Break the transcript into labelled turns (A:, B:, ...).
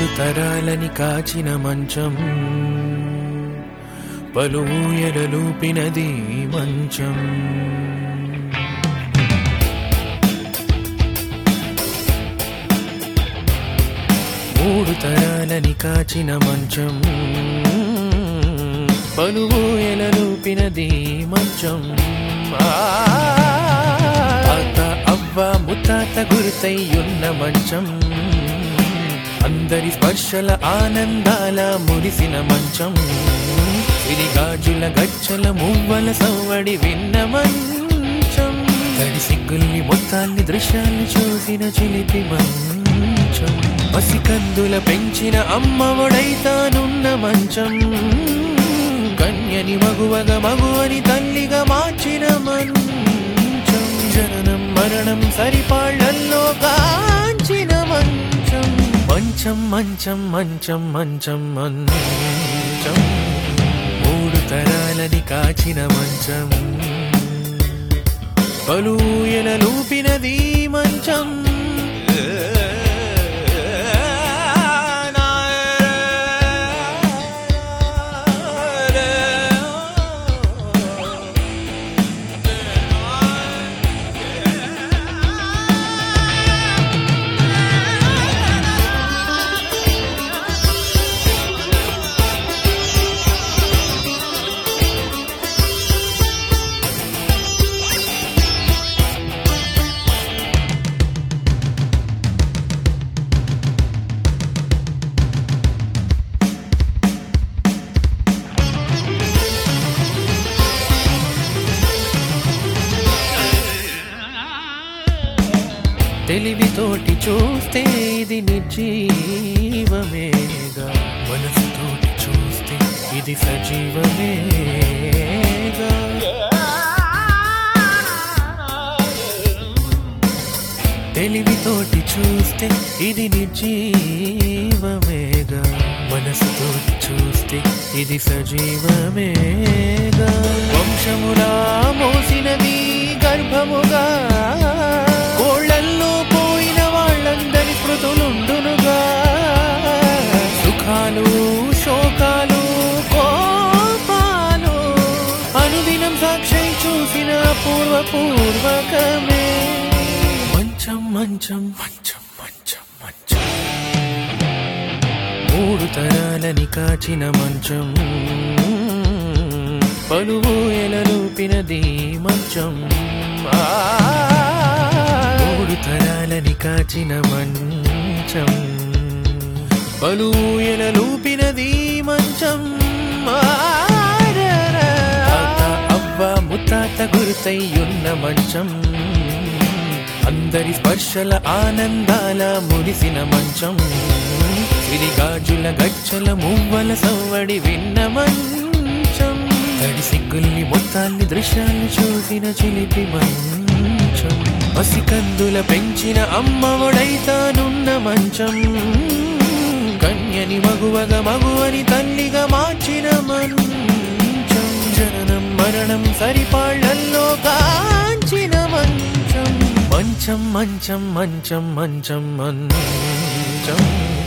A: మూడు తరాలని కాచిన మంచం పలు ఊయలూపినది మంచం మూడు తరాలని కాచిన మంచం పలు ఊయలూపినది మంచం ఆ, తాత అవ్వ ముత్తాత గుర్తయ్యున్న మంచం అందరి స్పర్శల ఆనందాల మురిసిన మంచం సిరిగాజుల గచ్చల మువ్వల సవ్వడి విన్న మంచం తడి సిగ్గుల్ని మొత్తాన్ని దృశ్యాన్ని చూసిన చిలిపి మంచం పసికందుల పెంచిన అమ్మ ఒడైతానున్న మంచం కన్యని మగువగ మగువని తల్లిగా మార్చిన మంచం జననం మరణం సరిపాళ్లల్లో కాంచిన మంచం మంచం మంచం మంచం మంచం మంచం మూడు తరాలని కాచిన మంచం పలుయల లూపినది మంచం తెలివితోటి చూస్తే ఇది నిర్జీవమేగా మనసుతోటి చూస్తే ఇది సజీవమేగా తెలివితోటి చూస్తే ఇది నిర్జీవమేగా మనసుతోటి చూస్తే ఇది సజీవమేగా వంశములా మోసినది గర్భముగా కోళ్ళల్లో పోయిన వాళ్ళందరి స్మృతులుండునుగా సుఖాలు శోకాలు కోపాలు అనుదినం సాక్షి చూసిన పూర్వ పూర్వకమే మంచం మంచం మంచం మంచం మంచం మూడు తరాలని కాచిన మంచం పలువు ఎలలూపినది మంచం ఆ, మూడు తరాలని కాచిన మంచం పలు ఎలలూపినది మంచం ఆ, రా, రా. తాత అవ్వ ముత్తాత గుర్తయ్యున్న మంచం అందరి స్పర్శల ఆనందాల మురిసిన మంచం సిరిగాజుల గచ్చల మువ్వల సవ్వడి విన్న మంచం తడి సిగ్గుల్ని మొత్తాన్ని దృశ్యాన్ని చూసిన చిలిపి మంచం పసికందుల పెంచిన అమ్మ ఒడైతానున్న మంచం కన్యని మగువగ మగువని తల్లిగా మార్చిన మంచం జననం మరణం సరిపాళ్లల్లో కాంచిన మంచం మంచం మంచం మంచం మంచం మంచం